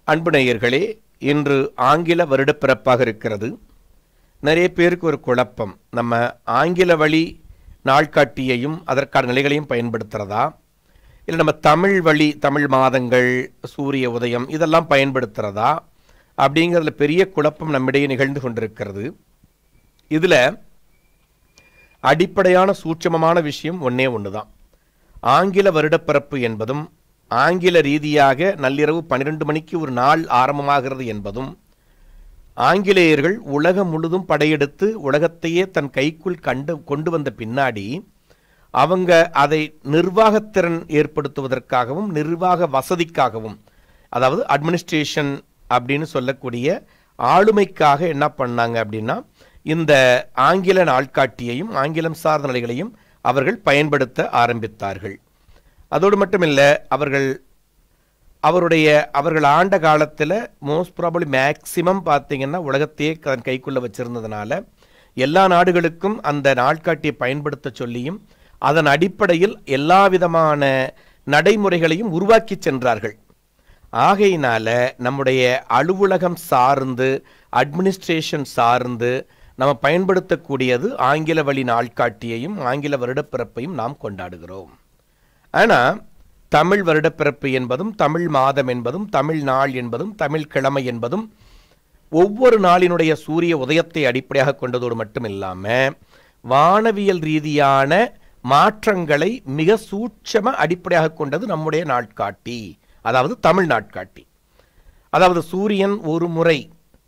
அன்பு நேயர்களே இன்று ஆங்கில வருடப்பிறப்பாக இருக்கிறது நிறைய பேருக்கு ஒரு குழப்பம் நம்ம ஆங்கில வழி நாள்காட்டியையும் அதற்கான நிலைகளையும் பயன்படுத்துகிறதா இல்லை நம்ம தமிழ் வழி தமிழ் மாதங்கள் சூரிய உதயம் இதெல்லாம் பயன்படுத்துகிறதா அப்படிங்கிறதுல பெரிய குழப்பம் நம்மிடையே நிகழ்ந்து கொண்டிருக்கிறது இதில் அடிப்படையான சூட்சமமான விஷயம் ஒன்றே ஒன்று தான் ஆங்கில வருடப்பிறப்பு என்பதும் ஆங்கில ரீதியாக நள்ளிரவு பன்னிரெண்டு மணிக்கு ஒரு நாள் ஆரம்பமாகிறது என்பதும் ஆங்கிலேயர்கள் உலகம் முழுதும் படையெடுத்து உலகத்தையே தன் கைக்குள் கண்டு கொண்டு வந்த பின்னாடி அவங்க அதை நிர்வாகத்திறன் ஏற்படுத்துவதற்காகவும் நிர்வாக வசதிக்காகவும் அதாவது அட்மினிஸ்ட்ரேஷன் அப்படின்னு சொல்லக்கூடிய ஆளுமைக்காக என்ன பண்ணாங்க அப்படின்னா இந்த ஆங்கில நாட்காட்டியையும் ஆங்கிலம் சார்ந்த நிலைகளையும் அவர்கள் பயன்படுத்த ஆரம்பித்தார்கள் அதோடு மட்டுமில்ல அவர்கள் அவருடைய அவர்கள் ஆண்ட காலத்தில் மோஸ்ட் ப்ராபப்ளி மேக்சிமம் பார்த்தீங்கன்னா உலகத்தையே தன் கைக்குள்ளே வச்சிருந்ததுனால எல்லா நாடுகளுக்கும் அந்த நாட்காட்டியை பயன்படுத்த சொல்லியும் அதன் அடிப்படையில் எல்லா விதமான நடைமுறைகளையும் உருவாக்கி சென்றார்கள் ஆகையினால நம்முடைய அலுவலகம் சார்ந்து அட்மினிஸ்ட்ரேஷன் சார்ந்து நம்ம பயன்படுத்தக்கூடியது ஆங்கில வழி நாள்காட்டியையும் ஆங்கில வருடப்பிறப்பையும் நாம் கொண்டாடுகிறோம் ஆனால் தமிழ் வருடப்பிறப்பு என்பதும் தமிழ் மாதம் என்பதும் தமிழ் நாள் என்பதும் தமிழ் கிழமை என்பதும் ஒவ்வொரு நாளினுடைய சூரிய உதயத்தை அடிப்படையாக கொண்டதோடு மட்டும் இல்லாமல் வானவியல் ரீதியான மாற்றங்களை மிக சூட்சம அடிப்படையாக கொண்டது நம்முடைய நாட்காட்டி அதாவது தமிழ் நாட்காட்டி அதாவது சூரியன் ஒரு முறை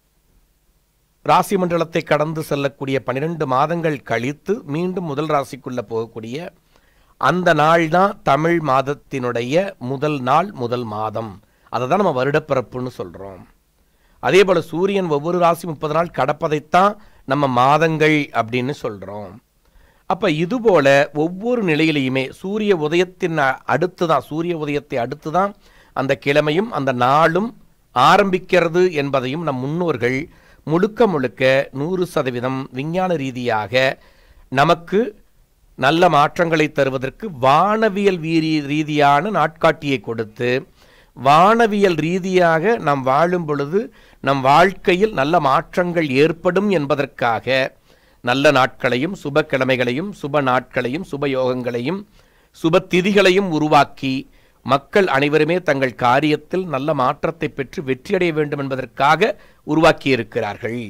ராசி மண்டலத்தை கடந்து செல்லக்கூடிய பன்னிரெண்டு மாதங்கள் கழித்து மீண்டும் முதல் ராசிக்குள்ள போகக்கூடிய அந்த நாள் தான் தமிழ் மாதத்தினுடைய முதல் நாள் முதல் மாதம் அதை தான் நம்ம வருடப்பிறப்புன்னு சொல்கிறோம் அதே போல் சூரியன் ஒவ்வொரு ராசி முப்பது நாள் கடப்பதைத்தான் நம்ம மாதங்கள் அப்படின்னு சொல்கிறோம் அப்போ இதுபோல ஒவ்வொரு நிலையிலையுமே சூரிய உதயத்தின் அடுத்து தான் சூரிய உதயத்தை அடுத்து தான் அந்த கிழமையும் அந்த நாளும் ஆரம்பிக்கிறது என்பதையும் நம் முன்னோர்கள் முழுக்க முழுக்க நூறு சதவீதம் விஞ்ஞான ரீதியாக நமக்கு நல்ல மாற்றங்களை தருவதற்கு வானவியல் வீரி ரீதியான நாட்காட்டியை கொடுத்து வானவியல் ரீதியாக நாம் வாழும் பொழுது நம் வாழ்க்கையில் நல்ல மாற்றங்கள் ஏற்படும் என்பதற்காக நல்ல நாட்களையும் சுப கிழமைகளையும் சுப நாட்களையும் சுப யோகங்களையும் சுப திதிகளையும் உருவாக்கி மக்கள் அனைவருமே தங்கள் காரியத்தில் நல்ல மாற்றத்தை பெற்று வெற்றியடைய வேண்டும் என்பதற்காக உருவாக்கி இருக்கிறார்கள்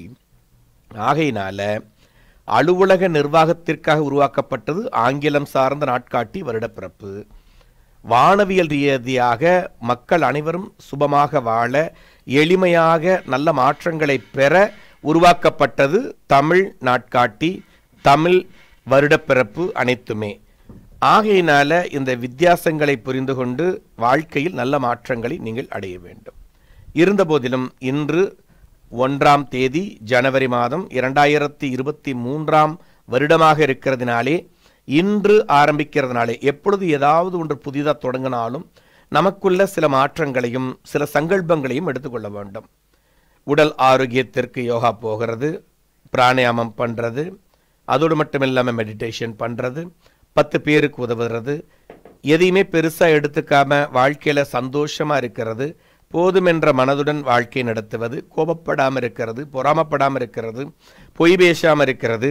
ஆகையினால அலுவலக நிர்வாகத்திற்காக உருவாக்கப்பட்டது ஆங்கிலம் சார்ந்த நாட்காட்டி வருடப்பிறப்பு வானவியல் ரீதியாக மக்கள் அனைவரும் சுபமாக வாழ எளிமையாக நல்ல மாற்றங்களை பெற உருவாக்கப்பட்டது தமிழ் நாட்காட்டி தமிழ் வருடப்பிறப்பு அனைத்துமே ஆகையினால இந்த வித்தியாசங்களை புரிந்து கொண்டு வாழ்க்கையில் நல்ல மாற்றங்களை நீங்கள் அடைய வேண்டும் இருந்தபோதிலும் இன்று ஒன்றாம் தேதி ஜனவரி மாதம் இரண்டாயிரத்தி இருபத்தி மூன்றாம் வருடமாக இருக்கிறதுனாலே இன்று ஆரம்பிக்கிறதுனாலே எப்பொழுது ஏதாவது ஒன்று புதிதாக தொடங்கினாலும் நமக்குள்ள சில மாற்றங்களையும் சில சங்கல்பங்களையும் எடுத்துக்கொள்ள வேண்டும் உடல் ஆரோக்கியத்திற்கு யோகா போகிறது பிராணாயாமம் பண்ணுறது அதோடு மட்டும் இல்லாமல் மெடிடேஷன் பண்ணுறது பத்து பேருக்கு உதவுறது எதையுமே பெருசாக எடுத்துக்காம வாழ்க்கையில் சந்தோஷமாக இருக்கிறது போதுமென்ற மனதுடன் வாழ்க்கை நடத்துவது கோபப்படாமல் இருக்கிறது பொறாமப்படாமல் இருக்கிறது பொய் பேசாமல் இருக்கிறது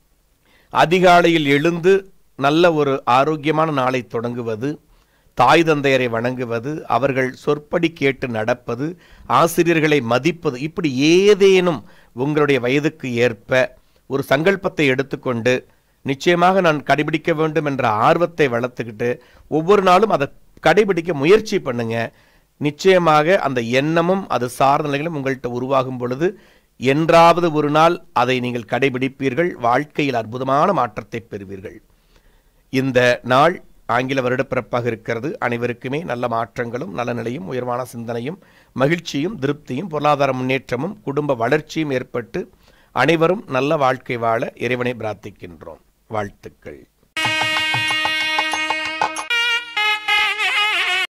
அதிகாலையில் எழுந்து நல்ல ஒரு ஆரோக்கியமான நாளை தொடங்குவது தாய் தந்தையரை வணங்குவது அவர்கள் சொற்படி கேட்டு நடப்பது ஆசிரியர்களை மதிப்பது இப்படி ஏதேனும் உங்களுடைய வயதுக்கு ஏற்ப ஒரு சங்கல்பத்தை எடுத்துக்கொண்டு நிச்சயமாக நான் கடைபிடிக்க வேண்டும் என்ற ஆர்வத்தை வளர்த்துக்கிட்டு ஒவ்வொரு நாளும் அதை கடைபிடிக்க முயற்சி பண்ணுங்க நிச்சயமாக அந்த எண்ணமும் அது சார்ந்த நிலைகளும் உங்கள்கிட்ட உருவாகும் பொழுது என்றாவது ஒரு நாள் அதை நீங்கள் கடைபிடிப்பீர்கள் வாழ்க்கையில் அற்புதமான மாற்றத்தை பெறுவீர்கள் இந்த நாள் ஆங்கில வருடப்பிறப்பாக இருக்கிறது அனைவருக்குமே நல்ல மாற்றங்களும் நல்ல நிலையும் உயர்வான சிந்தனையும் மகிழ்ச்சியும் திருப்தியும் பொருளாதார முன்னேற்றமும் குடும்ப வளர்ச்சியும் ஏற்பட்டு அனைவரும் நல்ல வாழ்க்கை வாழ இறைவனை பிரார்த்திக்கின்றோம் வாழ்த்துக்கள்